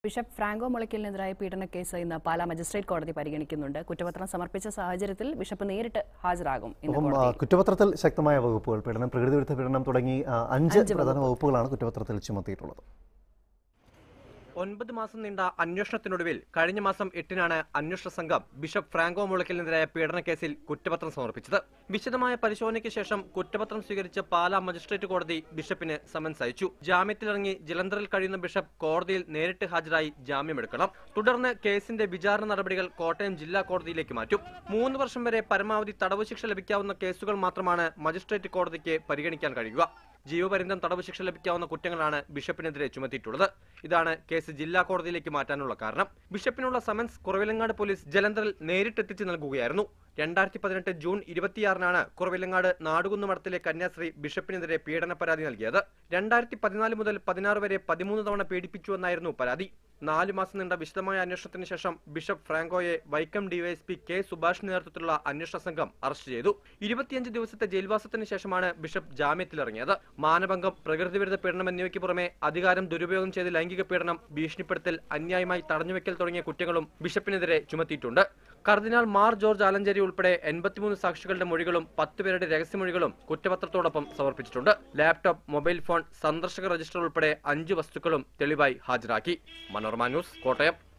Bishop Franco മുളയ്ക്കലിനെതിരായ പീഡനക്കേസ് ഇന്ന് Pala magistrate കോടതി പരിഗണിക്കുന്നുണ്ട് കുറ്റപത്രം സമർപ്പിച്ച സാഹചര്യത്തിൽ ബിഷപ്പ് നേരിട്ട് ഹാജരാകും ഇന്ന് അപ്പം ആ, കോടതിയിൽ. കുറ്റപത്രത്തിൽ ശക്തമായ വകുപ്പുകൾ പീഡനം പ്രകൃതിവിരുദ്ധ പീഡനം തുടങ്ങി ആ, അഞ്ച് പ്രധാന വകുപ്പുകളാണ് കുറ്റപത്രത്തിൽ ചുമത്തിയിട്ടുള്ളത് ഒൻപത് മാസം നീണ്ട അന്വേഷണത്തിനൊടുവിൽ കഴിഞ്ഞ മാസം എട്ടിനാണ് അന്വേഷണ സംഘം ബിഷപ്പ് ഫ്രാങ്കോ മുളയ്ക്കലിനെതിരായ പീഡനക്കേസിൽ കുറ്റപത്രം സമർപ്പിച്ചത് വിശദമായ പരിശോധനയ്ക്ക് ശേഷം കുറ്റപത്രം സ്വീകരിച്ച പാലാ മജിസ്ട്രേറ്റ് കോടതി ബിഷപ്പിന് സമൻസ് അയച്ചു ജാമ്യത്തിലിറങ്ങി ജലന്ധറിൽ കഴിയുന്ന ബിഷപ്പ് കോടതിയിൽ നേരിട്ട് ഹാജരായി ജാമ്യമെടുക്കണം തുടർന്ന് കേസിന്റെ വിചാരണ നടപടികൾ കോട്ടയം ജില്ലാ കോടതിയിലേക്ക് മാറ്റും മൂന്ന് വർഷം വരെ പരമാവധി തടവ് ശിക്ഷ ലഭിക്കാവുന്ന കേസുകൾ മാത്രമാണ് മജിസ്ട്രേറ്റ് കോടതിക്ക് പരിഗണിക്കാൻ കഴിയുക ജീവപര്യന്തം തടവ് ശിക്ഷ ലഭിക്കാവുന്ന കുറ്റങ്ങളാണ് ബിഷപ്പിനെതിരെ ചുമത്തിയിട്ടുള്ളത് ഇതാണ് കേസ് ജില്ലാ കോടതിയിലേക്ക് മാറ്റാനുള്ള കാരണം ബിഷപ്പിനുള്ള സമൻസ് കുറവിലങ്ങാട് പോലീസ് ജലന്ധറിൽ നേരിട്ടെത്തിച്ച് നൽകുകയായിരുന്നു രണ്ടായിരത്തി പതിനെട്ട് ജൂൺ ഇരുപത്തിയാറിനാണ് കുറവിലങ്ങാട് നാടുകുന്ന് മഠത്തിലെ കന്യാസ്ത്രീ ബിഷപ്പിനെതിരെ പീഡന പരാതി നൽകിയത് രണ്ടായിരത്തി പതിനാല് മുതൽ പതിനാറ് വരെ പതിമൂന്ന് തവണ പീഡിപ്പിച്ചുവെന്നായിരുന്നു പരാതി നാല് മാസം നീണ്ട വിശദമായ അന്വേഷണത്തിന് ശേഷം ബിഷപ്പ് ഫ്രാങ്കോയെ വൈക്കം ഡിവൈഎസ്പി കെ സുഭാഷ് നേതൃത്വത്തിലുള്ള അന്വേഷണ സംഘം അറസ്റ്റ് ചെയ്തു ഇരുപത്തിയഞ്ച് ദിവസത്തെ ജയിൽവാസത്തിന് ശേഷമാണ് ബിഷപ്പ് ജാമ്യത്തിലിറങ്ങിയത് മാനഭംഗം പ്രകൃതിവിരുദ്ധ പീഡനം എന്നിവയ്ക്ക് പുറമെ അധികാരം ദുരുപയോഗം ചെയ്ത് ലൈംഗിക പീഡനം ഭീഷണിപ്പെടുത്തൽ അന്യായമായി തടഞ്ഞുവെക്കൽ തുടങ്ങിയ കുറ്റങ്ങളും ബിഷപ്പിനെതിരെ ചുമത്തിയിട്ടുണ്ട് കർദിനാൾ മാർ ജോർജ് ആലഞ്ചേരി ഉൾപ്പെടെ എൺപത്തിമൂന്ന് സാക്ഷികളുടെ മൊഴികളും പത്ത് പേരുടെ രഹസ്യമൊഴികളും കുറ്റപത്രത്തോടൊപ്പം സമർപ്പിച്ചിട്ടുണ്ട് ലാപ്ടോപ്പ് മൊബൈൽ ഫോൺ സന്ദർശക രജിസ്റ്റർ ഉൾപ്പെടെ അഞ്ച് വസ്തുക്കളും തെളിവായി ഹാജരാക്കി മനോരമ ന്യൂസ് കോട്ടയം